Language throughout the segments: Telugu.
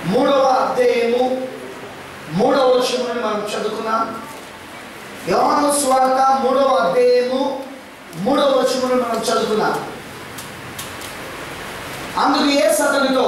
మూడవ అధ్యాయము మూడవ వచనాన్ని మనం చదువుకున్నాం యోహాను స్వార్త మూడవ అధ్యాయము మూడవ వచనాన్ని మనం చదువుకున్నాం అందుకు ఏ అతనితో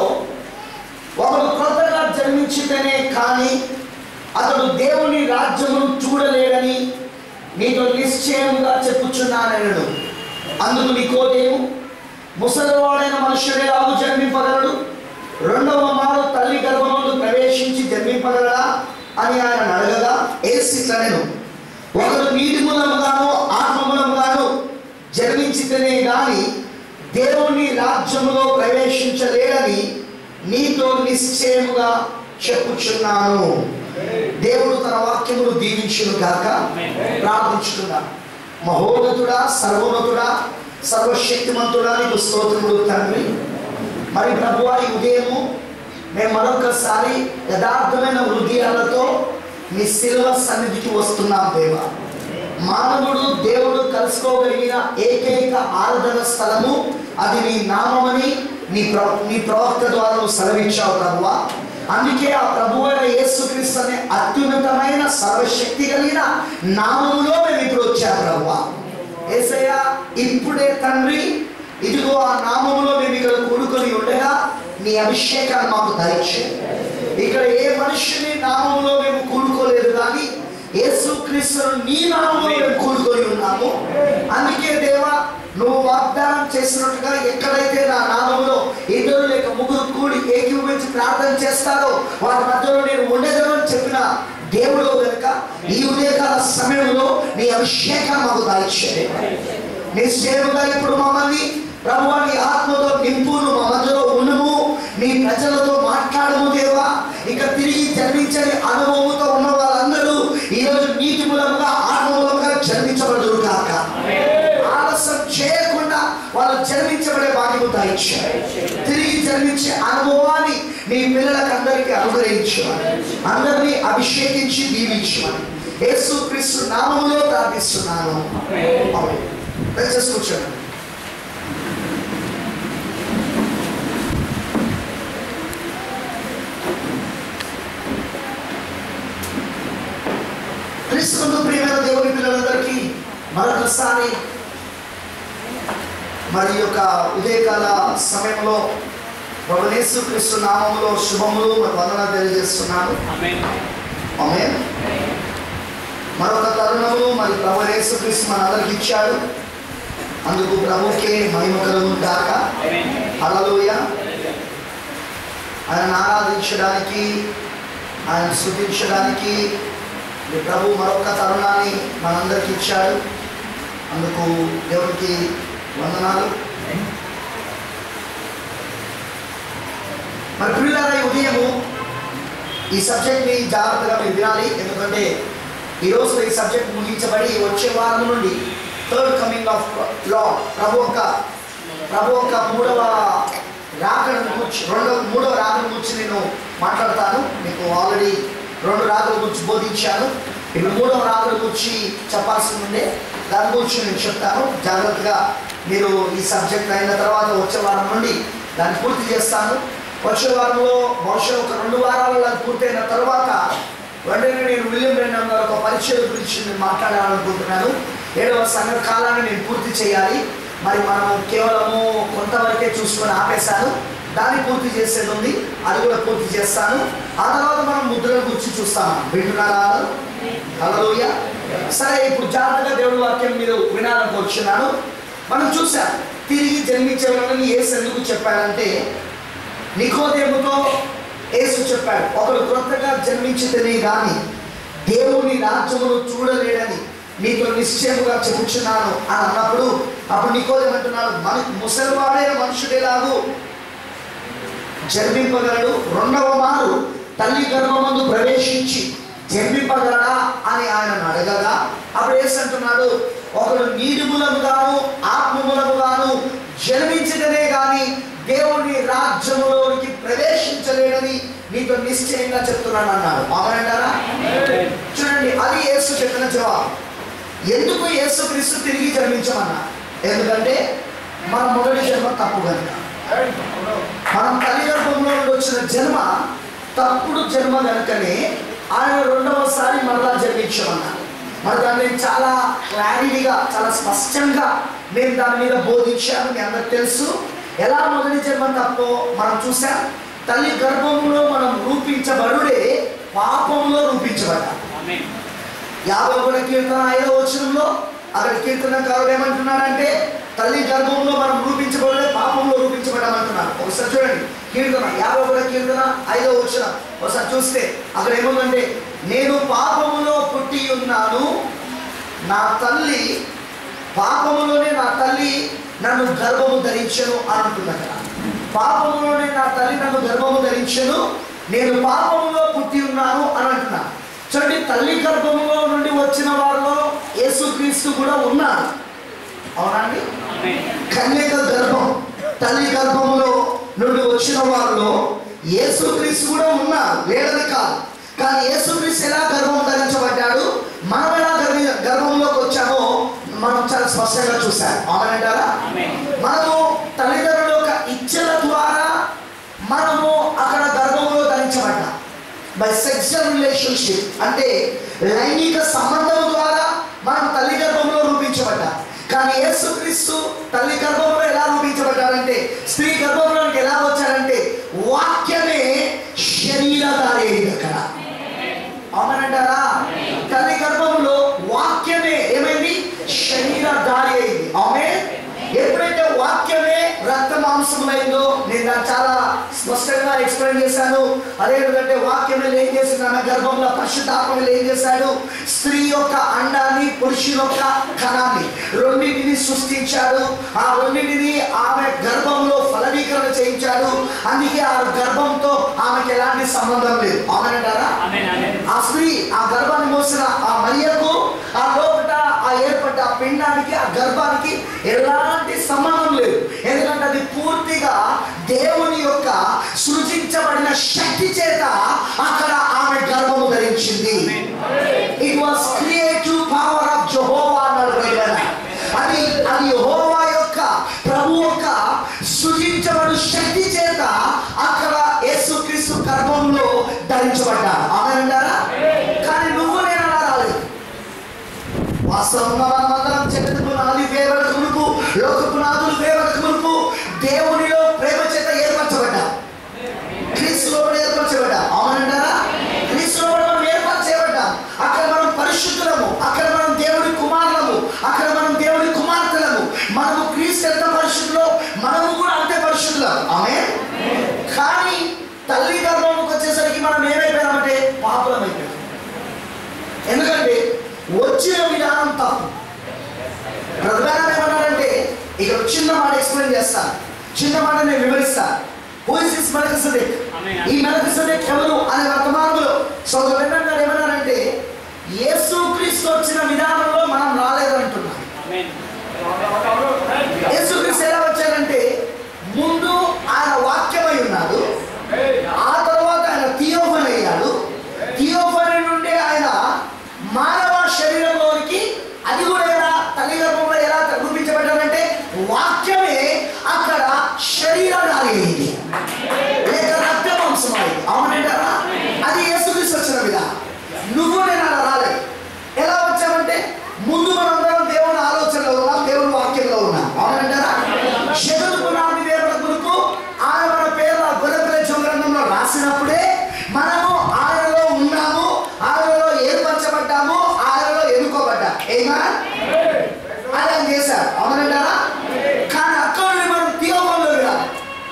ఒకడు కొత్తగా జన్మించితేనే కానీ అతడు దేవుని రాజ్యమును చూడలేడని నీతో నిశ్చయముగా చెప్పుచున్నానను అందుకు నీకోదేము ముసలివాడైన మనుష్యుడే రావు జన్మింపగలడు రెండవ మారు తల్లి గర్భమందు ప్రవేశించి జన్మింపగలడా అని ఆయన అడగగా ఏసిట్లనెను ఒకడు నీటి మూలముగాను ఆత్మ మూలముగాను జన్మించితేనే గాని దేవుని రాజ్యములో ప్రవేశించలేడని నీతో నిశ్చయముగా చెప్పుచున్నాను దేవుడు తన వాక్యమును దీవించును గాక ప్రార్థించుకున్నా మహోన్నతుడా సర్వోన్నతుడా సర్వశక్తిమంతుడా నీకు స్తోత్రములు తండ్రి మరి ప్రభు ఈ ఉదయము మేము మరొకసారి యథార్థమైన హృదయాలతో నీ శిల్వ సన్నిధికి వస్తున్నాం దేవా మానవుడు దేవుడు కలుసుకోగలిగిన ఏకైక ఆరాధన స్థలము అది నీ నామమని నీ ప్ర నీ ప్రవక్త ద్వారా నువ్వు సెలవిచ్చావు ప్రభువా అందుకే ఆ ప్రభు అయిన యేసుక్రీస్తు అనే అత్యున్నతమైన సర్వశక్తి కలిగిన నామములో మేము ఇప్పుడు వచ్చాం ప్రభువా ఏసయ్య ఇప్పుడే తండ్రి ఇదిగో ఆ నామములో మేము ఇక్కడ కూడుకొని ఉండగా నీ అభిషేకాన్ని మాకు దయచేయి ఇక్కడ ఏ మనుషుని నామములో మేము కూడుకోలేదు కానీ యేసుక్రీస్తును నీ నామములో మేము కూడుకొని ఉన్నాము అందుకే దేవా నువ్వు వాగ్దానం చేసినట్టుగా ఎక్కడైతే నా నామములో ఇద్దరు లేక ముగ్గురు కూడి ఏకీభవించి ప్రార్థన చేస్తారో వారి మధ్యలో నేను ఉండేదను అని చెప్పిన దేవుడు కనుక ఈ ఉదయకాల సమయంలో నీ అభిషేకం మాకు దాల్చేది నిశ్చయముగా ఇప్పుడు మమ్మల్ని ప్రభు నీ ఆత్మతో నింపు నువ్వు మా మధ్యలో ఉండుము నీ ప్రజలతో మాట్లాడము దేవా ఇక తిరిగి జన్మించని అనుభవంతో ఉన్న వాళ్ళందరూ ఈరోజు నీటి మూలముగా ఆత్మ మూలముగా జన్మించబడదురు కాక ఆలస్యం చేయకుండా వాళ్ళు జన్మించబడే భాగ్యము దాయిచ్చారు తిరిగి జన్మించే అనుభవాన్ని నీ పిల్లలకు అందరికీ అనుగ్రహించమని అందరినీ అభిషేకించి దీవించమని యేసు క్రీస్తు నామములో ప్రార్థిస్తున్నాను ఆమేన్. దయచేసి కూర్చోండి క్రీస్తునందు ప్రియమైన దేవుని పిల్లలందరికీ మరొకసారి మరి ఈ యొక్క ఉదయకాల సమయంలో ప్రభునేసు క్రీస్తు నామములో శుభములు మరి వందనాలు తెలియజేస్తున్నాను ఆమె మరొక తరుణము మరి ప్రభునేసు క్రీస్తు మన అందరికి ఇచ్చాడు అందుకు ప్రభుకే మహిమ కలుగును గాక హల్లెలూయ ఆయన ఆరాధించడానికి ఆయన స్థుతించడానికి ఈ ప్రభు మరొక తరుణాన్ని మనందరికి ఇచ్చాడు అందుకు దేవునికి వందనాలు మరి పిల్లల ఉదయము ఈ సబ్జెక్ట్ని జాగ్రత్తగా మీరు వినాలి ఎందుకంటే ఈరోజు ఈ సబ్జెక్ట్ ముగించబడి వచ్చే వారం నుండి థర్డ్ కమింగ్ ఆఫ్ లా ప్రభు యొక్క ప్రభు యొక్క మూడవ రాకడను గురించి రెండవ మూడవ రాకడ గురించి నేను మాట్లాడతాను మీకు ఆల్రెడీ రెండు రాకల గురించి బోధించాను ఇప్పుడు మూడవ రాకడ గురించి చెప్పాల్సి ఉండే దాని గురించి నేను చెప్తాను జాగ్రత్తగా మీరు ఈ సబ్జెక్ట్ అయిన తర్వాత వచ్చే వారం నుండి దాన్ని పూర్తి చేస్తాను వచ్చే వారంలో బహుశా ఒక రెండు వారాలలో అది పూర్తయిన తర్వాత వెంటనే నేను విలియం బ్రెండన్ గారు ఒక పరిచయం గురించి నేను మాట్లాడాలనుకుంటున్నాను ఏడవ సంఘ కాలాన్ని నేను పూర్తి చేయాలి మరి మనం కేవలము కొంతవరకే చూసుకొని ఆపేశాను దాన్ని పూర్తి చేసేది ఉంది అది కూడా పూర్తి చేస్తాను ఆ తర్వాత మనం ముద్రల గురించి చూస్తాము వింటున్నారా అందరూ హల్లెలూయా సరే ఇప్పుడు జాగ్రత్తగా దేవుడి వాక్యం మీరు వినాలనుకుంటున్నాను మనం చూసాం తిరిగి జన్మించే వాళ్ళని ఏసు ఎందుకు చెప్పాడంటే నికోదేముతో యేసు చెప్పాడు ఒకడు క్రొత్తగా జన్మించితేనే గాని దేవుని రాజ్యమును చూడలేడని నీతో నిశ్చయముగా చెప్పుచున్నాను అని అన్నప్పుడు అప్పుడు నికోదేమంటున్నాడు మన ముసలివాడైన మనుషుడేలాగు జన్మింపగలడు రెండవ మారు తల్లి గర్భమందు ప్రవేశించి జన్మింపగలడా అని ఆయన అడగగా అప్పుడు యేసు అంటున్నాడు ఒకడు నీటి మూలముగాను ఆత్మ మూలముగాను జన్మించదనే కానీ దేవుని రాజ్యములోనికి ప్రవేశించలేడని నీతో నిశ్చయంగా చెప్తున్నాను అన్నాడు అవునంటారా చూడండి అది యేసు చెప్పిన జవాబు ఎందుకు యేసు క్రీస్తు తిరిగి జన్మించమన్నా ఎందుకంటే మన మొదటి జన్మ తప్పు కనుక మనం తల్లి గర్భంలో నుండి వచ్చిన జన్మ తప్పుడు జన్మ కనుకనే ఆయన రెండవసారి మరలా జన్మించమన్నారు మరి దాన్ని నేను చాలా క్లారిటీగా చాలా స్పష్టంగా నేను దాని మీద బోధించాను మీ అందరికి తెలుసు ఎలా మొదటి జన్మ తప్పో మనం చూసాం తల్లి గర్భంలో మనం రూపించబడుడే పాపంలో రూపించబడ్డాం యాభై ఒకటి కీర్తన ఐదవ వచనంలో అక్కడ కీర్తనకారుడు ఏమంటున్నాడంటే తల్లి గర్భంలో మనం రూపించబడలే పాపంలో రూపించబడ్డామంటున్నారు ఒకసారి చూడండి కీర్తన యాభై ఒకటి కీర్తన ఐదవ వచనం ఒకసారి చూస్తే అక్కడ ఏముందంటే నేను పాపములో పుట్టి ఉన్నాను నా తల్లి పాపములోనే నా తల్లి నన్ను గర్భము ధరించను అని అంటుంది అక్కడ పాపములోనే నా తల్లి నన్ను గర్భము ధరించను నేను పాపములో పుట్టి ఉన్నాను అని అంటున్నాను చూడండి తల్లి గర్భములో నుండి వచ్చిన వారిలో యేసుక్రీస్తు కూడా ఉన్నారు అవునండి కన్యక గర్భం తల్లి గర్భములో నుండి వచ్చిన వారిలో యేసుక్రీస్తు కూడా ఉన్నారు లేదని కాదు కానీ యేసుక్రీస్తు ఎలా గర్భం ధరించబడ్డాడు మనం ఎలా గర్భ గర్భంలోకి వచ్చామో మనం చాలా స్పష్టంగా చూసాం అవునంటారా మనము తల్లిదండ్రుల యొక్క ఇచ్చల ద్వారా మనము అక్కడ గర్భంలో ధరించబడ్డాం బై సెక్షువల్ రిలేషన్షిప్ అంటే లైంగిక సంబంధం ద్వారా మనం తల్లి గర్భంలో రూపించబడ్డాం కానీ యేసుక్రీస్తు తల్లి గర్భంలో ఎలా రూపించబడ్డాడంటే స్త్రీ గర్భంలోకి ఎలా వచ్చాడంటే వాక్యమే శరీరధారి అయింది అక్కడ అవునంటారా తల్లి గర్భంలో వాక్యమే ఏమైంది శరీరధారి అయింది ఆమె ఎప్పుడైతే వాక్యమే రక్త మాంసములైందో నేను దాన్ని చాలా స్పష్టంగా ఎక్స్ప్లెయిన్ చేశాను అదేంటంటే వాక్యమే ఏం చేసింది ఆమె గర్భంలో పరిశుద్ధాత్మలు ఏం చేశాడు స్త్రీ యొక్క అండాన్ని పురుషుని యొక్క కణాన్ని రెండింటిని సృష్టించాడు ఆ రెండింటిని ఆమె గర్భంలో ఫలనీకరణ చేయించాడు అందుకే ఆ గర్భంతో ఆమెకి ఎలాంటి సంబంధం లేదు అవునంటారా ఆ స్త్రీ ఆ గర్భాన్ని మోసిన ఆ మరియకు ఆ లోపల ఆ ఏర్పడ్డ ఆ పిండానికి ఆ గర్భానికి ఎలాంటి సంబంధం లేదు ఎందుకంటే అది పూర్తిగా దేవుని యొక్క సృజించబడిన శక్తి చేత అక్కడ ఆమె గర్భము ధరించింది it was creative power of Jehovah అన్నాడు బైబిల్. అది అది యెహోవా యొక్క ప్రభు యొక్క సృజించబడు శక్తి చేత అక్కడ యేసుక్రీస్తు గర్భంలో ధరించబడ్డాడు ఆమెనంటారా కానీ నువ్వు నేను అలా రాలేదు వాస్తవంగా మనమందరం జగత్తుకు నాది వేవడకు మునుపు లోకపు నాదులు వేవడకు మునుపు దేవునిలో ప్రేమ చేత ఏర్పరచబడ్డా క్రీస్తులో కూడా ఏర్పరచబడ్డా అవునంటారా క్రీస్తులో కూడా మనం ఏర్పరచబడ్డాం అక్కడ మనం పరిశుద్ధులము అక్కడ మనం దేవుడి కుమారులము అక్కడ మనం దేవుడి కుమార్తెలము మనము క్రీస్తు ఎంత పరిశుద్ధులో మనము కూడా అంతే పరిశుద్ధులం ఆమె కానీ తల్లి గర్భంలోకి వచ్చేసరికి మనం ఏమైపోయామంటే పాపులం అయిపోయాం ఎందుకంటే వచ్చిన విధానం తప్పు ప్రధానం ఏమన్నారంటే ఇక చిన్న మాట ఎక్స్ప్లెయిన్ చేస్తాను చిన్న మాట నేను వివరిస్తాను హూ ఇస్ దిస్ మెలకిసెదెక్ ఈ మెలకిసెదెక్ ఎవరు అనే వర్తమానంలో సోదరు వెంకన్న గారు ఏమన్నారంటే యేసుక్రీస్తు వచ్చిన విధానంలో మనం రాలేదంటున్నాం యేసుక్రీస్తు ఎలా వచ్చారంటే ముందు ఆయన వాక్యమై ఉన్నాడు ఆ తర్వాత ఆయన థియోఫన్ అయ్యాడు థియోఫన్ నుండి ఆయన మానవ శరీరంలోనికి అది కూడా ఎలా తల్లి గర్భంలో ఎలా రూపించబడ్డాడంటే వాక్యమే అక్కడ శరీరధారి అయింది లేక రక్త మాంసమైంది అవునంటారా అది యేసుక్రీస్తు వచ్చిన విధానం నువ్వు నేను అలా రాలేదు ఎలా వచ్చామంటే ముందు మనందరం దేవుని ఆలోచనలో ఉన్నాం దేవుని వాక్యంలో ఉన్నాం అవునంటారా శగతుకు నాటి దేవుడుకు ఆయన మన పేరు ఆ గొర్రెపిల్ల జీవ గ్రంథంలో రాసినప్పుడే మనము ఆయనలో ఉన్నాము ఆయనలో ఏర్పరచబడ్డాము ఆయనలో ఎన్నుకోబడ్డా ఏమా అది ఆయన చేశారు అవునంటారా కానీ అక్కడ నుండి మనం తీయకుండా రాదు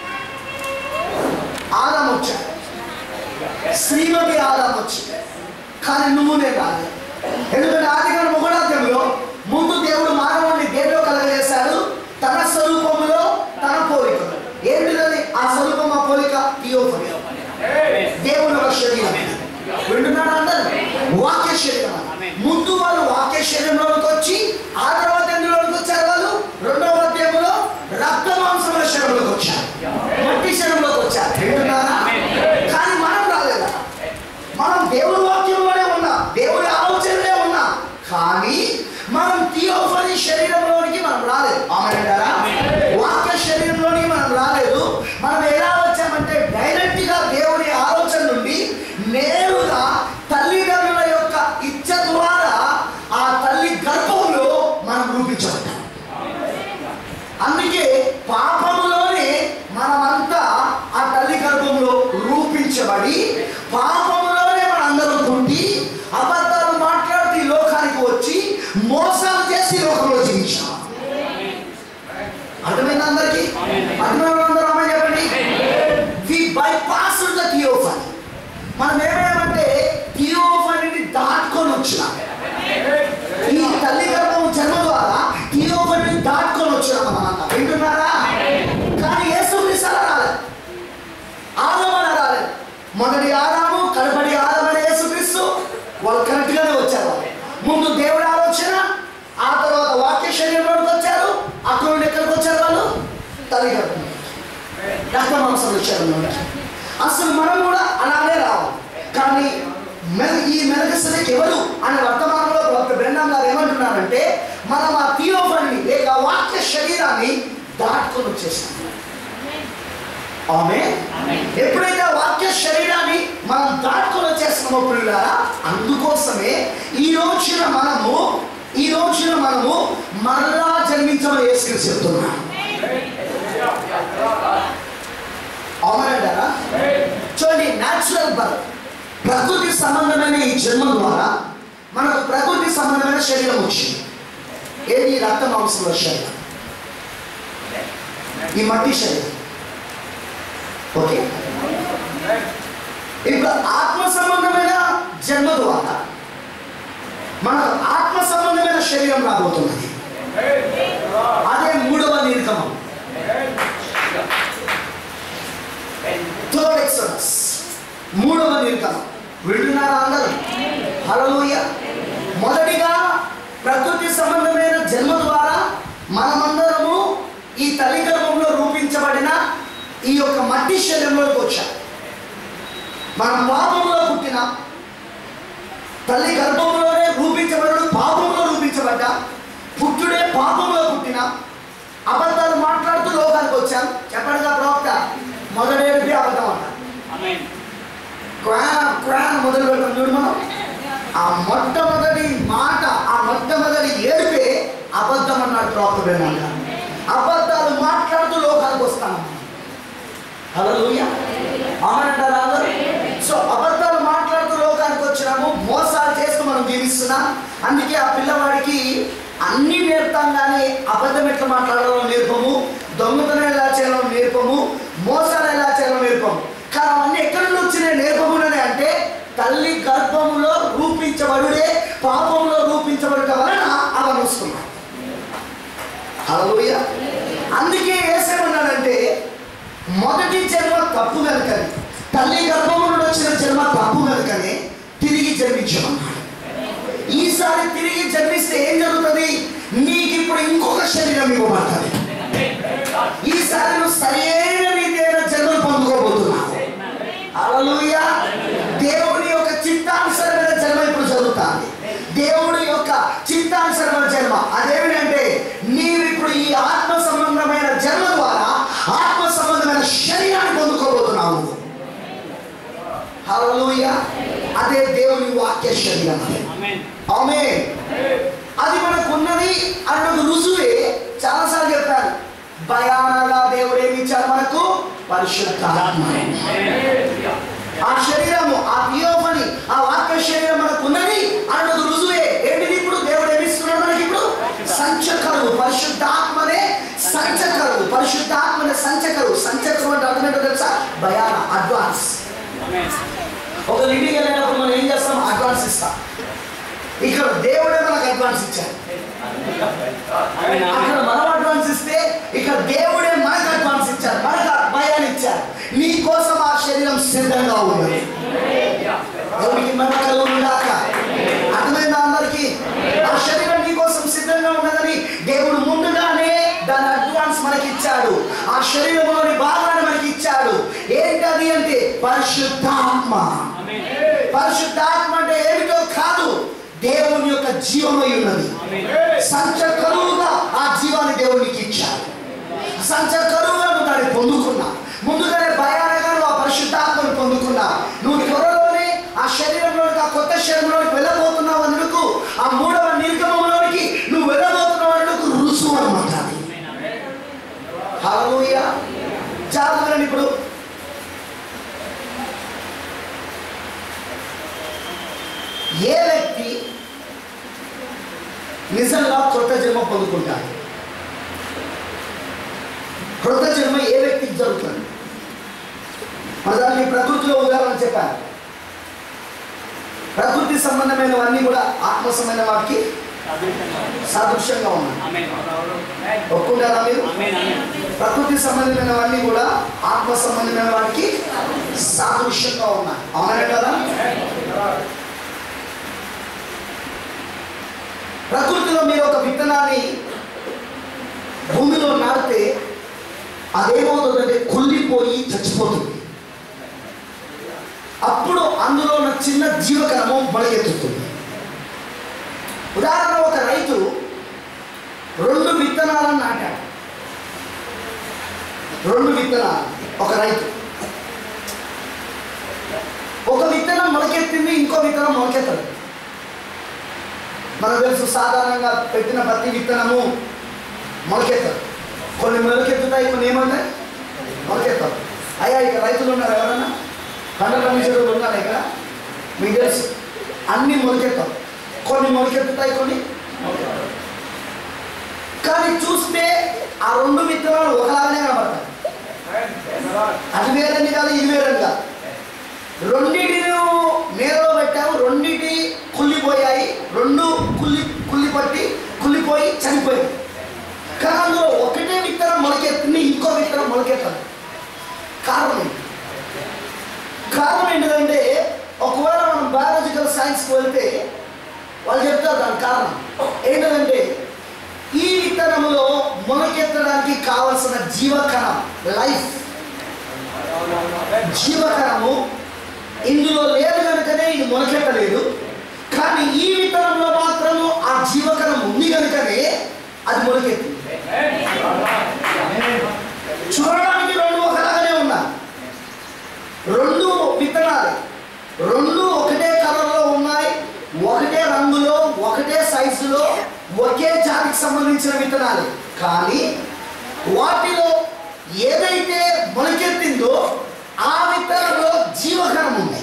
ఆదాం వచ్చాడు శ్రీమతి ఆదాం వచ్చింది కానీ నువ్వు నేను రాలేదు ఎందుకంటే ఆదికాండ మొగడాద్యంలో ముందు దేవుడు మానవుడిని దేనిలో కలగజేశాడు తన స్వరూపములో తన పోలికలో ఏంటిదని ఆ స్వరూపం ఆ పోలిక థియోఫనీ దేవుని ఒక శరీరం వింటున్నాడు అందరు వాక్య శరీరం అని. ముందు వాళ్ళు వాక్య శరీరంలోకి వచ్చి ఆ తర్వాత ఎందులోకి వచ్చారు వాళ్ళు రెండవ అధ్యాయంలో రక్త మాంసముల శరీరంలోకి వచ్చారు మట్టి శరీరంలోకి వచ్చారు వింటున్నారా కానీ మనం రాలేదా మనం దేవుని వాక్యంలోనే ఉన్నాం దేవుని ఆలోచనలే ఉన్నాం కానీ మనం థియోఫనీ శరీరంలోనికి మనం రాలేదు ఆమెనంటారా వాక్య శరీరంలోనికి మనం రాలేదు మనం ఎలా వచ్చామంటే డైరెక్ట్ గా దేవుని ఆలోచన నుండి రూపించబడి పాపములోనే మనందరం పుట్టి అబద్ధాలు మాట్లాడుతూ ఈ లోకానికి వచ్చి మోసాలు చేసి ఈ లోకంలో జీవించాం అర్థమైంది అందరికి అర్థమైన అందరూ అమ్మాయి చెప్పండి వి బైపాస్ ద థియోఫనీ మనం ఏమేమంటే థియోఫనీని దాటుకొని వచ్చినాం ఈ తల్లి గర్భం జన్మ ద్వారా థియోఫనీని దాటుకొని వచ్చినాం మనం వింటున్నారా కానీ యేసు క్రీస్తు రాలేదు ఆదమన రాలేదు మొదటి ఆదాము కడపడి ఆదమని యేసుక్రీస్తు వాళ్ళు కరెక్ట్ గానే వచ్చారు వాళ్ళు. ముందు దేవుడి ఆలోచన ఆ తర్వాత వాక్య శరీరంలోకి వచ్చారు అక్కడ నుండి ఎక్కడికి వచ్చారు వాళ్ళు తల్లి గర్భం రక్త మాంసం వచ్చారు మనకి. అసలు మనం కూడా అలానే రావాలి కానీ మెల ఈ మెలగసరికి ఎవరు అనే వర్తమానంలో డాక్టర్ బ్రెండం గారు ఏమంటున్నారంటే మనం ఆ థియోఫని లేక ఆ వాక్య శరీరాన్ని దాటుకొని వచ్చేసాం ఆమె ఎప్పుడైతే ఆ వాక్య శరీరాన్ని మనం దాటుకొని వచ్చేస్తున్నామో పిల్లలారా అందుకోసమే ఈ రోజున మనము ఈ రోజున మనము మరలా జన్మించమని వేసుకుని చెప్తున్నాం అవునంటారా చూడండి న్యాచురల్ బర్త్ ప్రకృతి సంబంధమైన ఈ జన్మ ద్వారా మనకు ప్రకృతి సంబంధమైన శరీరం వచ్చింది ఏది ఈ రక్త మాంసంలో శరీరం ఈ మట్టి శరీరం ఓకే ఇప్పుడు ఆత్మ సంబంధమైన జన్మ ద్వారా మనకు ఆత్మ సంబంధమైన శరీరం రాబోతున్నది అదే మూడవ నిర్గమం థర్డ్ ఎక్సడస్ మూడవ నిర్గమం వింటున్నారా అందరూ హల్లెలూయా మొదటిగా ప్రకృతి సంబంధమైన జన్మ ద్వారా మనమందరము ఈ తల్లి గర్భంలో రూపించబడిన ఈ యొక్క మట్టి శరీరంలోకి వచ్చాం మనం పాపంలో పుట్టిన తల్లి గర్భంలోనే రూపించబడు పాపంలో రూపించబడ్డా పుట్టుడే పాపంలో పుట్టిన అబద్ధాలు మాట్లాడుతూ లోకానికి వచ్చాం చెప్పండిగా ప్రవక్త మొదటి అబద్ధం అంట క్వాన్ క్వాన్ మొదలు పెడతాం చూడు మనం ఆ మొట్టమొదటి మాట ఆ మొట్టమొదటి ఏడుపే అబద్ధం అన్నాడు ప్రవక్త బెన్నాక అబద్ధాలు మాట్లాడుతూ లోకానికి వస్తాం హలోయ అవునంటారా అందరూ సో అబద్ధాలు మాట్లాడుతూ లోకానికి వచ్చినాము మోసాలు చేస్తూ మనం జీవిస్తున్నాం అందుకే ఆ పిల్లవాడికి అన్ని నేర్తాం కానీ అబద్ధం ఎట్లా మాట్లాడాలో నేర్పము దొంగతనం ఎలా చేయాలో నేర్పము మోసాలు ఎలా చేయాలో నేర్పము కానీ అవన్నీ ఎక్కడి నుండి వచ్చినాయి నేర్పమునని అంటే తల్లి గర్భములో రూపించబడుడే పాపంలో రూపించబడట వలన అవన్నీ వస్తున్నాయి హలోయ అందుకే ఏసేమన్నాడంటే మొదటి జన్మ తప్పు కనుకని తల్లి గర్భము నుండి వచ్చిన జన్మ తప్పు కనుకనే తిరిగి జన్మించమన్నాడు ఈసారి తిరిగి జన్మిస్తే ఏం జరుగుతుంది నీకు ఇప్పుడు ఇంకొక శరీరం ఇవ్వబడుతుంది ఈసారి నువ్వు సరైన రీతియైన జన్మను పొందుకోబోతున్నావు హల్లెలూయా దేవుని యొక్క చిత్తానుసరమైన జన్మ ఇప్పుడు జరుగుతుంది దేవుడి యొక్క చిత్తానుసరమైన జన్మ అదేమిటంటే నీవు ఇప్పుడు ఈ ఆత్మ సంబంధమైన జన్మ ద్వారా ఆత్మ సంబంధమైన శరీరాన్ని పొందుకోబోతున్నావు హల్లెలూయా అదే దేవుని వాక్య శరీరం అది ఆమె అది మనకు ఉన్నది అన్నది రుజువే చాలాసార్లు చెప్పారు భయానగా దేవుడు ఏమి ఇచ్చారు మనకు పరిశుద్ధాత్మ ఆ శరీరము ఆ థియోఫని ఆ వాక్య శరీరం మనకు ఉన్నది అన్నది రుజువే ఏంటిది ఇప్పుడు దేవుడు ఏమిస్తున్నాడు మనకి ఇప్పుడు సంచకరు పరిశుద్ధాత్మనే సంచకరు పరిశుద్ధాత్మనే సంచకరు సంచకరు అంటే అర్థం ఏంటో తెలుసా భయాన అడ్వాన్స్ ఒక ఇంటికి వెళ్ళినప్పుడు మనం ఏం చేస్తాం అడ్వాన్స్ ఇస్తాం ఇక్కడ దేవుడే మనకు అడ్వాన్స్ ఇచ్చాడు అక్కడ మనం అడ్వాన్స్ ఇస్తే ఇక్కడ దేవుడే మనకు అడ్వాన్స్ ఇచ్చారు మనకు ఆ భయాన్ని ఇచ్చారు నీ కోసం ఆ శరీరం సిద్ధంగా ఉన్నది దేవునికి మన కలుగుగాక అర్థమైందా అందరికి ఆ శరీరం నీ కోసం సిద్ధంగా ఉన్నదని దేవుడు ముందుగానే దాని అడ్వాన్స్ మనకి ఇచ్చాడు ఆ శరీరంలోని భాగాన్ని మనకి ఇచ్చాడు ఏంటది అంటే పరిశుద్ధాత్మ పరిశుద్ధాత్మ అంటే ఏమిటో కాదు దేవుని యొక్క జీవమై ఉన్నది సంచకరువుగా ఆ జీవాన్ని దేవునికి ఇచ్చాడు సంచకరువుగా నువ్వు దాన్ని పొందుకున్నా ముందుగానే భయానగా నువ్వు ఆ పరిశుద్ధాత్మను పొందుకున్నా నువ్వు త్వరలోనే ఆ శరీరంలోనికి ఆ కొత్త శరీరంలోనికి వెళ్ళబోతున్నావు అందుకు ఆ మూడవ నిర్గమంలోనికి నువ్వు వెళ్ళబోతున్నావు అందుకు రుసువు అనమాట అది హల్లెలూయా జాగ్రత్తగా ఇప్పుడు ఏ వ్యక్తి నిజంగా కొత్త జన్మ పొందుకుంటాడు కొత్త జన్మ ఏ వ్యక్తికి జరుగుతుంది మన దానికి ప్రకృతిలో ఉదాహరణ చెప్పాను ప్రకృతి సంబంధమైనవన్నీ కూడా ఆత్మ సంబంధమైన వాటికి సాదృశ్యంగా ఉన్నాయి ఒప్పుకుంటారా మీరు ప్రకృతి సంబంధమైనవన్నీ కూడా ఆత్మ సంబంధమైన వాటికి సాదృశ్యంగా ఉన్నాయి అవునా కదా ప్రకృతిలో మీరు ఒక విత్తనాన్ని భూమిలో నాటితే అదేమవుతుందంటే కుళ్ళిపోయి చచ్చిపోతుంది అప్పుడు అందులో ఉన్న చిన్న జీవకణము మొలకెత్తుతుంది ఉదాహరణ ఒక రైతు రెండు విత్తనాలను నాటాడు రెండు విత్తనాలు ఒక రైతు ఒక విత్తనం మొలకెత్తింది ఇంకో విత్తనం మొలకెత్తదు మనకు తెలుసు సాధారణంగా పెట్టిన ప్రతి విత్తనము మొలకెత్తదు కొన్ని మొలకెత్తుతాయి కొన్ని ఏమంటాయి మొలకెత్తారు అయ్యా ఇక రైతులు ఉన్నారు ఎవరన్నా పంట పండించేవాళ్ళు ఉన్నారు ఇక్కడ మీకు తెలుసు అన్ని మొలకెత్తాం కొన్ని మొలకెత్తుతాయి కొన్ని మొలకెత్తవు. కానీ చూస్తే ఆ రెండు విత్తనాలు ఒకలాగానే కనబడతాయి అది వేరండి కాదు ఇది వేరండి కాదు రెండింటిని నేలలో పెట్టాము రెండింటి కుళ్ళిపోయాయి రెండు కుళ్ళి కుళ్ళి పట్టి కుళ్ళిపోయి చనిపోయాయి కానీ అందులో ఒకటే విత్తనం మొలకెత్తింది ఇంకో విత్తనం మొలకెత్తాలి కారణం ఏంటి కారణం ఏంటిదంటే ఒకవేళ మనం బయాలజికల్ సైన్స్కి వెళ్తే వాళ్ళు చెప్తారు దాని కారణం ఏంటంటే ఈ విత్తనములో మొలకెత్తడానికి కావలసిన జీవకణం లైఫ్ జీవకణము ఇందులో లేదు కనుకనే ఇది మొలకెత్తలేదు కానీ ఈ విత్తనంలో మాత్రము ఆ జీవకణం ఉంది కనుకనే అది మొలకెత్తింది చూడడానికి రెండు ఒకలాగానే ఉన్నాయి రెండు విత్తనాలు రెండు ఒకటే కలర్లో ఉన్నాయి ఒకటే రంగులో ఒకటే సైజులో ఒకే జాతికి సంబంధించిన విత్తనాలు కానీ వాటిలో ఏదైతే మొలకెత్తిందో ఆ విత్తనంలో జీవకణం ఉంది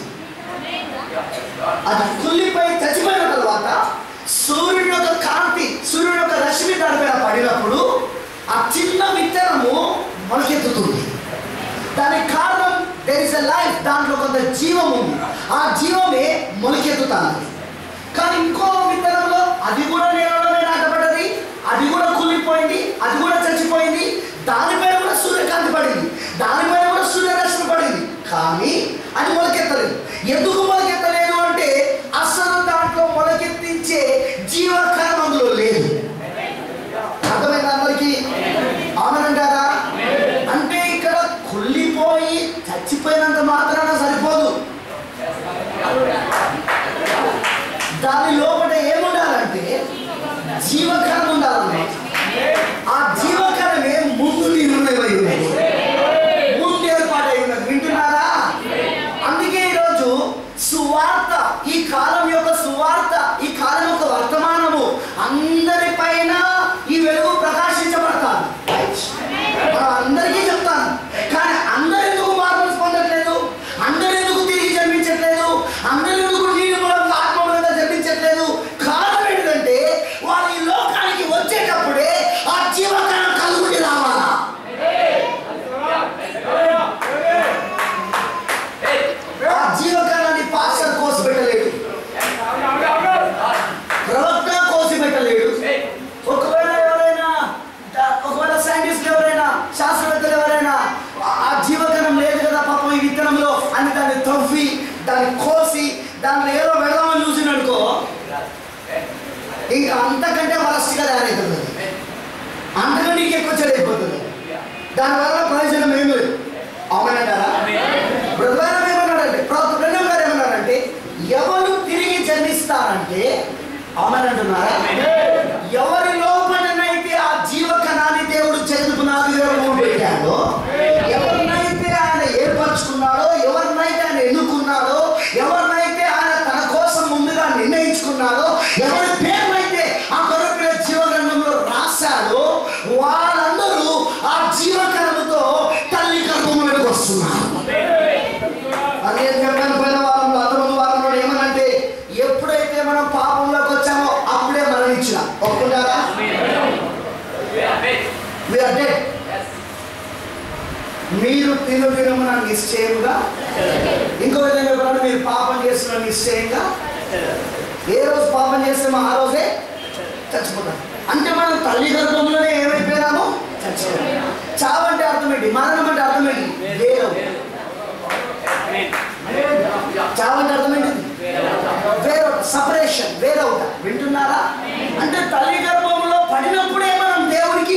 అది కుళ్ళిపై చచ్చిపోయిన తర్వాత సూర్యుని యొక్క కాంతి సూర్యుని యొక్క రశ్మి దానిపైన పడినప్పుడు ఆ చిన్న విత్తనము మొలకెత్తుతుంది దానికి కారణం దెర్ ఇస్ ఎ లైఫ్ దాంట్లో కొంత జీవం ఉంది ఆ జీవమే మొలకెత్తుతానది కానీ ఇంకో విత్తనంలో అది కూడా నేలలోనే నాటబడ్డది అది కూడా కుళ్ళిపోయింది అది కూడా చచ్చిపోయింది దానిపైన కూడా సూర్యకాంతి పడింది దానిపైన కూడా సూర్యరశ్మి పడింది కానీ అది మొలకెత్తలేదు ఎందుకు మొలకెత్తలేదు అంటే అసలు దాంట్లో మొలకెత్తించే జీవకణం అందులో లేదు అర్థమైంది అందరికీ అవునంటారా అంటే ఇక్కడ కుళ్ళిపోయి చచ్చిపోయినంత మాత్రాన సరిపోదు దాని లోపల ఏముండాలంటే జీవకణం ఉండాలన్నమాట ఆ జీవకణమే ముందు నిర్ణయమై ఉన్నది ముందు ఏర్పాటై ఉన్నది వింటున్నారా అందుకే ఈరోజు సువార్త ఈ కాలం యొక్క సువార్త ఈ కాలం యొక్క వర్తమానము అందరిపైన ఈ వెలుగు ప్రకాశించబడతాను మనం అందరికీ చెప్తాను కానీ అందరు ఎందుకు మార్పులు పొందట్లేదు అందరు ఎందుకు తిరిగి జన్మించట్లేదు అందరు ఎందుకు నీరు మూలంగా ఆత్మ మూలంగా జన్మించట్లేదు కారణం ఏంటంటే వాళ్ళు ఈ లోకానికి వచ్చేటప్పుడే ఆ జీవకణం కలుగుని రావాలా ఆ జీవకణాన్ని పాస్టర్ కోసి పెట్టలేడు ప్రవక్త కోసి పెట్టలేడు ఒకవేళ ఎవరైనా దా- ఒకవేళ సైంటిస్ట్ ఎవరైనా శాస్త్రవేత్తలు ఎవరైనా ఆ- ఆ జీవకణం లేదు కదా పాపం ఈ విత్తనంలో అని దాన్ని తవ్వి దాన్ని కోసి దాంట్లో ఏదో పెడదామని చూసిననుకో ఇంకా అంతకంటే వరస్ట్గా తయారైపోతుంది అది. అంతకంటే ఇంక ఎక్కువ చెడైపోతుంది దానివల్ల ప్రయోజనం ఏమి లేదు అవునంటారా ప్రధానం ఏమన్నాడంటే ప్రవక్త బ్రహ్మం గారు ఏమన్నారంటే ఎవరు తిరిగి జన్మిస్తారంటే అవునంటున్నారా ఎవరి లోపలనైతే ఆ జీవకణాన్ని దేవుడు జగత్తుకు నాలుగు పెట్టాడో ఎవరినైతే ఆయన ఏర్పరచుకున్నాడో ఎవరినైతే ఆయన ఎన్నుకున్నాడో ఎవరినైతే ఆయన తన కోసం ముందుగా నిర్ణయించుకున్నాడో ఎవరి పేరునైతే ఆ కొరపిన జీవగ్రంథంలో రాశాడో వాళ్ళందరూ ఆ జీవకణముతో తల్లి గర్భంలోకి వస్తున్నారు అదే చెప్పాను పోయిన వారంలో అంతకుముందు వారంలో ఏమనంటే ఎప్పుడైతే దిన దినమున నిశ్చయముగా ఇంకో విధంగా చెప్పాలంటే మీరు పాపం చేస్తున్న నిశ్చయంగా ఏ రోజు పాపం చేస్తామో ఆ రోజే చచ్చిపోతాం అంటే మనం తల్లి గర్భంలోనే ఏమైపోయినాము చచ్చిపోయాము చావు అంటే అర్థం ఏంటి మరణం అంటే అర్థం ఏంటి వేరు చావు అంటే అర్థం ఏంటి వేరు సపరేషన్ వేరవుట వింటున్నారా అంటే తల్లి గర్భంలో పడినప్పుడే మనం దేవునికి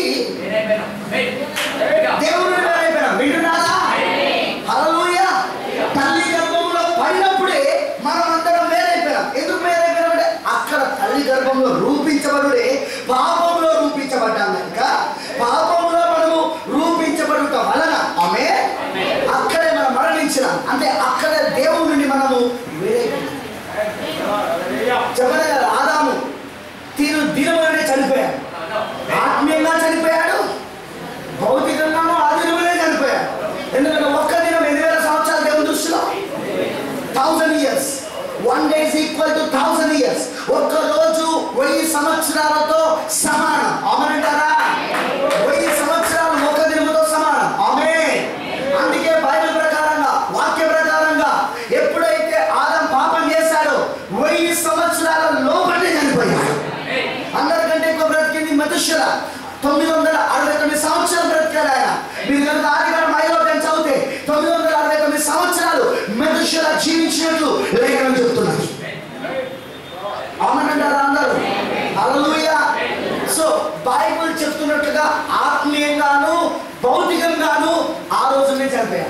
దేవుని వేరైపోయినాం వింటున్నారా హల్లెలూయా తల్లి గర్భంలో పడినప్పుడే మనం అందరం వేరైపోయాం ఎందుకు వేరైపోయాం అంటే అక్కడ తల్లి గర్భంలో రూపించబడుడే పాపంలో రూపించబడ్డాం కనుక పాపంలో మనము రూపించబడుట వలన ఆమె అక్కడే మనం మరణించినాం అంటే అక్కడ దేవుని నుండి మనము వేరైపోయాం చెప్పలే కదా ఆదాము తీరు దినములనే చనిపోయాడు ఆత్మీయంగా చనిపోయాడు భౌతికంగానూ ఆ దినములనే చనిపోయాడు ఎందుకంటే ఒక్క దినం ఎన్ని వేల సంవత్సరాలు దేవుని దృష్టిలో thousand years one day is equal to thousand years ఒక్క రోజు వెయ్యి సంవత్సరాలతో సమానం అవునంటారా వెయ్యి సంవత్సరాలు ఒక దినముతో సమానం ఆమె అందుకే బైబిల్ ప్రకారంగా వాక్య ప్రకారంగా ఎప్పుడైతే ఆదం పాపం చేశాడో వెయ్యి సంవత్సరాల లోపలే చనిపోయాడు అందరికంటే ఎక్కువ బ్రతికింది మనుష్యుల తొమ్మిది వందల అరవై తొమ్మిది సంవత్సరాలు బ్రతికాడు ఆయన మీరు కనుక ఆదివారం ఐదో అధ్యాయం చదివితే తొమ్మిది వందల అరవై తొమ్మిది సంవత్సరాలు మనుష్యుల జీవించినట్లు లేఖనం చెప్తున్నది అవునంటారా అందరూ హల్లెలూయా సో బైబిల్ చెప్తున్నట్లుగా ఆత్మీయంగాను భౌతికంగాను ఆ రోజునే చనిపోయారు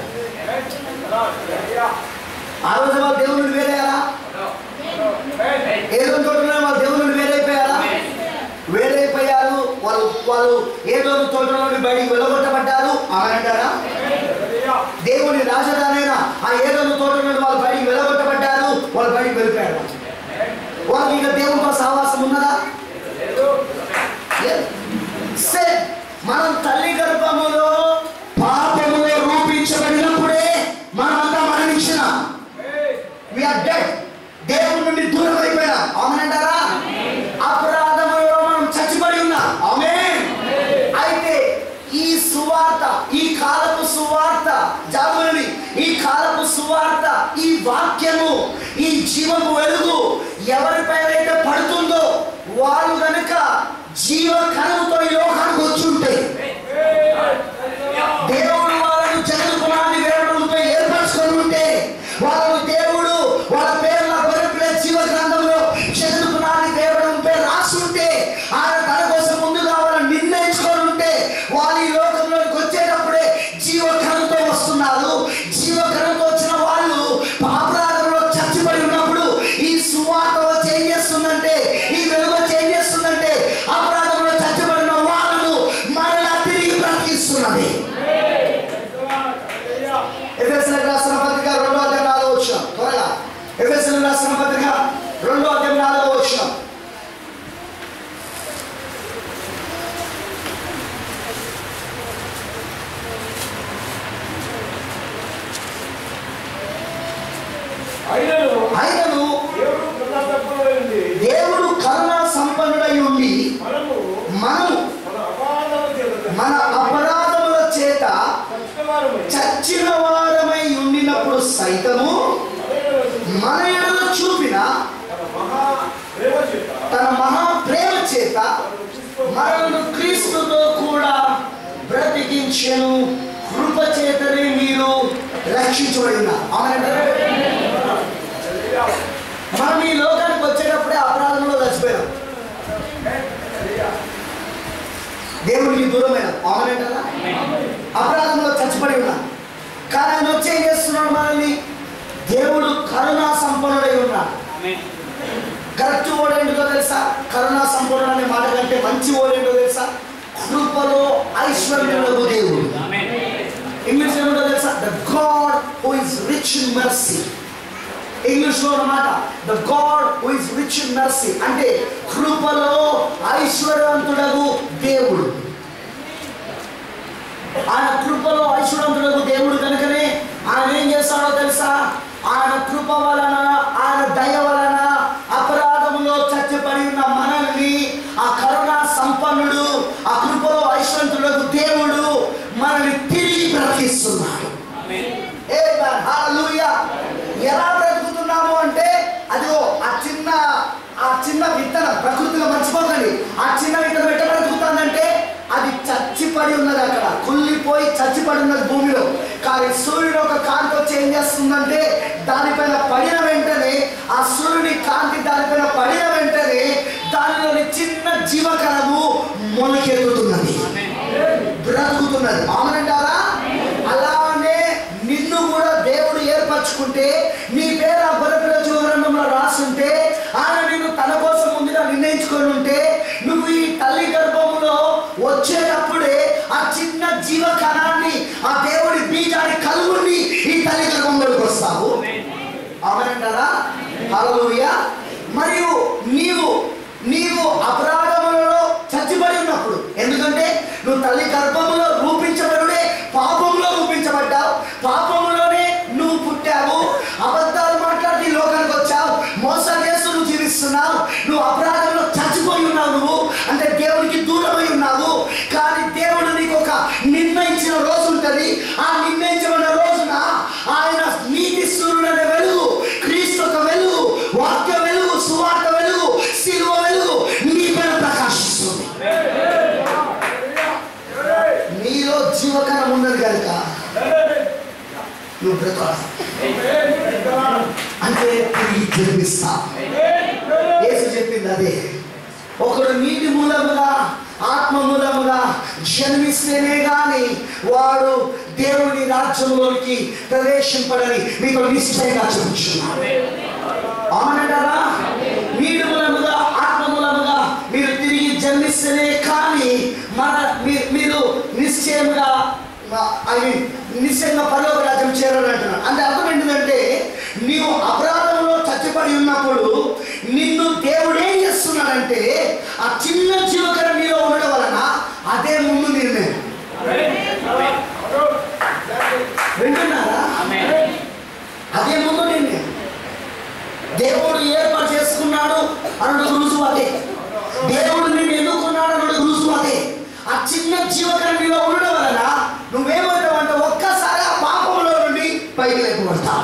ఆ రోజు వాళ్ళు దేవుని వేరేయారా ఏదో తోటలో వాళ్ళు దేవుని వేరైపోయారా వేరైపోయారు వాళ్ళు వాళ్ళు ఏదో తోటలో నుండి బయటికి వెళ్ళగొట్టబడ్డారు అనంటారా దేవుని రాజధానైన ఆ ఏదో తోట నుండి వాళ్ళు బయటికి వెళ్ళగొట్టబడ్డారు వాళ్ళు బయటికి వెళ్ళిపోయారు వాళ్ళకి ఇక దేవునితో సహవాసం ఉన్నదా లేదు. సే మనం తల్లి గర్భములో పాపములో రూపించబడినప్పుడే మనమంతా మరణించినాం వీఆర్ డెడ్ దేవుని నుండి దూరం అయిపోయినా అవునంటారా అపరాధములో మనం చచ్చిపడి ఉన్నాం ఆమె అయితే ఈ సువార్త ఈ కాలపు సువార్త జాగ్రత్త ఈ కాలపు సువార్త ఈ వాక్యము ఈ జీవము వెలుగు ఎవరిపైనైతే పడుతుందో వాళ్ళు గనుక జీవ కణముతో ఈ లోకానికి వచ్చి ఉంటే దేవుడు వాళ్ళను చదువుకున్నాన్ని వేరడంపై ఏర్పరచుకొని ఉంటే వాళ్ళను దేవుడు వాళ్ళ పేర్ల గొర్రెపిల్ల జీవ గ్రంథంలో చదువుకున్నాన్ని వేరడంపై రాసి ఉంటే ఆయన తన కోసం ముందుగా వాళ్ళని నిర్ణయించుకొని ఉంటే వాళ్ళు ఈ లోకంలోకి వచ్చేటప్పుడే జీవకణంతో వస్తున్నారు జీవకణంతో వచ్చిన వాళ్ళు పాపరాధంలో చచ్చిపడి ఉన్నప్పుడు ఈ సువార్త వచ్చి ఏం చేస్తుందంటే ఈ వెలుగు వచ్చి ఏం చేస్తుందంటే అపరాధంలో చచ్చిపడిన వాళ్ళను మరలా తిరిగి బ్రతికిస్తున్నది ఎఫ్ఎస్ఎల్ రాసిన పత్రిక రెండో అధ్యాయం నాలుగో వచ్చిన త్వరగా ఎఫ్ఎస్ఎల్ రాసిన పత్రిక రెండో అధ్యాయం నాలుగో వచ్చిన అయినను ఆయనను దేవుడు కృతజ్ఞతపరుడైంది. దేవుడు కరుణా సంపన్నుడై ఉండి మనము మనము మన అపార్థముల చేత మన అపరాధముల చేత చచ్చినవారమై చచ్చిన వారమై ఉండినప్పుడు సైతము మన ఎడల చూపిన తన మహా ప్రేమ చేత తన మహా ప్రేమ చేత మనను క్రీస్తుతో కూడా బ్రతికించెను కృప చేతనే మీరు రక్షించబడిన మనం ఈ లోకానికి వచ్చేటప్పుడే అపరాధంలో చచ్చిపోయాం దేవుడికి దూరమైన అవునంటారా అపరాధంలో చచ్చిపడి ఉన్నాం కానీ ఆయన వచ్చి ఏం చేస్తున్నాడు మనల్ని దేవుడు కరుణా సంపన్నుడై ఉన్నాడు కరెక్ట్ వర్డ్ ఏంటో తెలుసా కరుణా సంపూర్ణ అనే మాట కంటే మంచి వర్డ్ ఏంటో తెలుసా కృపలో ఐశ్వర్యములకు దేవుడు ఇంగ్లీష్ ఏమిటో తెలుసా the God who is rich in mercy English లో అన్నమాట the God who is rich in mercy అంటే కృపలో ఐశ్వర్యవంతుడగు దేవుడు ఆయన కృపలో ఐశ్వర్యవంతుడగు దేవుడు కనుకనే ఆయన ఏం చేస్తాడో తెలుసా ఆయన కృప వలన ఆయన దయ వలన అపరాధములో చచ్చిపడి ఉన్న మనల్ని ఆ కరుణా సంపన్నుడు ఆ కృపలో ఐశ్వర్యవంతుడగు దేవుడు మనల్ని తిరిగి బ్రతికిస్తున్నాడు ఆ చిన్న విత్తనం ఎట్లా బ్రతుకుతుందంటే అది చచ్చిపడి ఉన్నది అక్కడ కుళ్ళిపోయి చచ్చిపడి ఉన్నది భూమిలో కానీ సూర్యుడు ఒక కాంతి వచ్చి ఏం చేస్తుందంటే దానిపైన పడిన వెంటనే ఆ సూర్యుని కాంతి దానిపైన పడిన వెంటనే దానిలోని చిన్న జీవకణము మొలకెత్తుతున్నది బ్రతుకుతున్నది అవునంటారా అలానే నిన్ను కూడా దేవుడు ఏర్పరచుకుంటే నీ పేరు ఆ గొర్రెపిల్ల జీవగ్రంథంలో రాసుంటే ఆయన నిన్ను తన కోసం ముందుగా నిర్ణయించుకొని ఉంటే నువ్వు ఈ తల్లి గర్భములో వచ్చేటప్పుడే ఆ చిన్న జీవకణాన్ని ఆ దేవుడి బీజాన్ని కలుగుని ఈ తల్లి గర్భంలోకి వస్తావు అవునంటారా హల్లెలూయా మరియు నీవు నీవు అపరాధములలో చచ్చిపడి ఉన్నప్పుడు ఎందుకంటే నువ్వు తల్లి గర్భములో రూపించబడుడే పాపంలో రూపించబడ్డావు పాపములోనే నువ్వు పుట్టావు అబద్ధాలు మాట్లాడి ఈ లోకానికి వచ్చావు మోసం చేస్తూ నువ్వు జీవిస్తున్నావు నువ్వు అపరాధంలో చచ్చిపోయి ఉన్నావు నువ్వు అంటే దేవునికి దూరమై ఉన్నావు కానీ దేవుడు నీకు ఒక నిర్ణయించిన రోజు ఉంటుంది ఆ నిర్ణయించబడిన రోజున ఆయన నీతి సూర్యుడు అనే వెలుగు క్రీస్తు ఒక వెలుగు వాక్య వెలుగు సువార్త వెలుగు శిలువ వెలుగు నీ పైన ప్రకాశిస్తుంది నీలో జీవకరం ఉన్నది కనుక నువ్వు బ్రతకాలి అంటే తిరిగి జన్మిస్తా యేసు చెప్పింది అదే ఒకడు నీటి మూలముగా ఆత్మ మూలముగా జన్మిస్తేనే గాని వాడు దేవుని రాజ్యంలోనికి ప్రవేశింపడని మీకు నిశ్చయంగా చెప్తున్నాను అవునంటారా నీటి మూలముగా ఆత్మ మూలముగా మీరు తిరిగి జన్మిస్తేనే కానీ మన మీ- మీరు నిశ్చయముగా ఐ మీన్ నిశ్చయంగా పరలోక రాజ్యం చేరాలని అంటున్నాను అంటే అర్థం ఏంటంటే నీవు అపరాధంలో చచ్చిపడి ఉన్నప్పుడు నిన్ను దేవుడు ఏం చేస్తున్నాడంటే ఆ చిన్న జీవకరం నీలో ఉండడం వలన అదే ముందు నిర్ణయం వింటున్నారా అదే ముందు నిర్ణయం దేవుడు ఏర్పాటు చేసుకున్నాడు అన్నది రుజువు అదే దేవుడు నిన్ను ఎన్నుకున్నాడు అన్నది రుజువు అదే ఆ చిన్న జీవకరం నీలో ఉండడం వలన నువ్వేమవుతావు అంటే ఒక్కసారి ఆ పాపంలో నుండి పైకి లేకపోతావు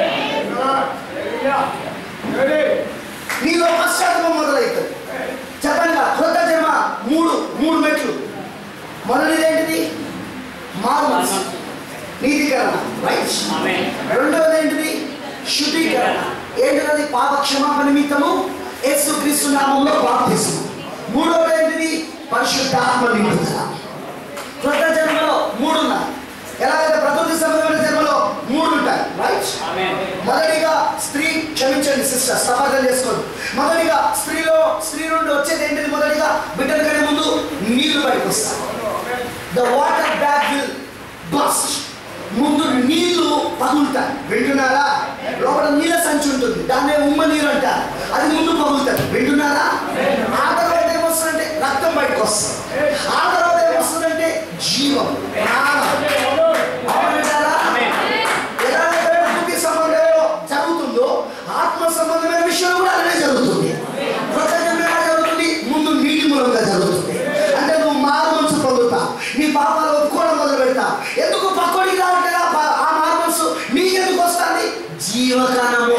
నీలో పశ్చాత్తాపం మొదలవుతుంది చెప్పండి కదా, కొత్త జన్మ మూడు మూడు మెట్లు మొదటిది ఏంటిది మారు మనసు నీతికరణ రైట్ రెండవది ఏంటిది శుద్ధీకరణ ఏంటిది పాప క్షమాపణ నిమిత్తము యేసు క్రీస్తు నామంలో బాప్తిసం మూడవది ఏంటిది పరిశుద్ధాత్మ నింపుదల కొత్త జన్మలో మూడు ఉన్నాయి ఎలాగైతే ప్రకృతి సంబంధమైన జన్మలో మూడు ఉంటాయి రైట్ మొదటిగా స్త్రీ క్షమించండి సిస్టర్ సమాధానం చేసుకోండి మొదటిగా స్త్రీలో స్త్రీ నుండి వచ్చేది ఏంటిది మొదటిగా బిడ్డల కంటే ముందు నీళ్లు బయటకు వస్తాయి the water bag will burst ముందు నీళ్లు పగులుతాయి వింటున్నారా లోపల నీళ్ళ సంచి ఉంటుంది దాన్నే ఉమ్మ నీరు అంటారు అది ముందు పగులుతుంది వింటున్నారా ఆ తర్వాత ఏమొస్తుందంటే రక్తం బయటకు వస్తుంది ఆ తర్వాత ఏమొస్తుందంటే జీవం ప్రాణం అవునంటారా ఎలాగైతే ప్రకృతి సంబంధంలో జరుగుతుందో ఆత్మ సంబంధమైన విషయం కూడా అలానే జరుగుతుంది కొత్త జన్మ ఎలా జరుగుతుంది ముందు నీటి మూలంగా జరుగుతుంది అంటే నువ్వు మారు మనసు పొందుతావు నీ పాపాలు ఒప్పుకోవడం మొదలు పెడతావు ఎందుకు పక్కోడికి రావట్లేదు ఆ పా- ఆ మారు మనసు నీకెందుకు వస్తుంది జీవకణము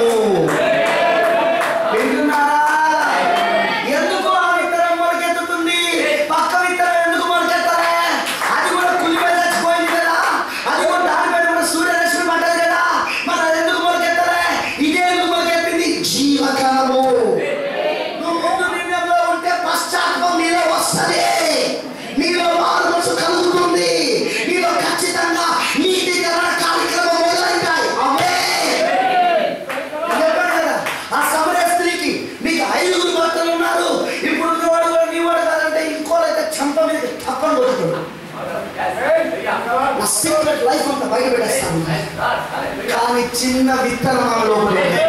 వింటున్నారా ఎందుకు ఆ విత్తనం మొలకెత్తుతుంది పక్క విత్తనం ఎందుకు మొలకెత్తాలే అది కూడా కులిపోయి చచ్చిపోయింది కదా అది కూడా దానిపైన కూడా సూర్యరశ్మి పడ్డది కదా మరి అది ఎందుకు మొలకెత్తాలే ఇదే ఎందుకు మొలకెత్తింది జీవకణము నువ్వు ముందు నిర్ణయంలో ఉంటే పశ్చాత్తాపం నీలో వస్తుంది నీలో మారు మనసు కలుగుతుంది నీలో ఖచ్చితంగా నీతికరణ కార్యక్రమం మొదలైతాయి అవే చెప్పాను కదా ఆ సమర స్త్రీకి నీకు ఐదుగురు భర్తలు ఉన్నారు ఇప్పుడు ఉన్నవాడు కూడా నీ వాడు కాదంటే ఇంకోలైతే చంప మీద తప్పని కొడుతున్నాడు నా సీక్రెట్ లైఫ్ అంతా బయట పెట్టేస్తాను కానీ చిన్న విత్తనం ఆమె లోపల ఉంది.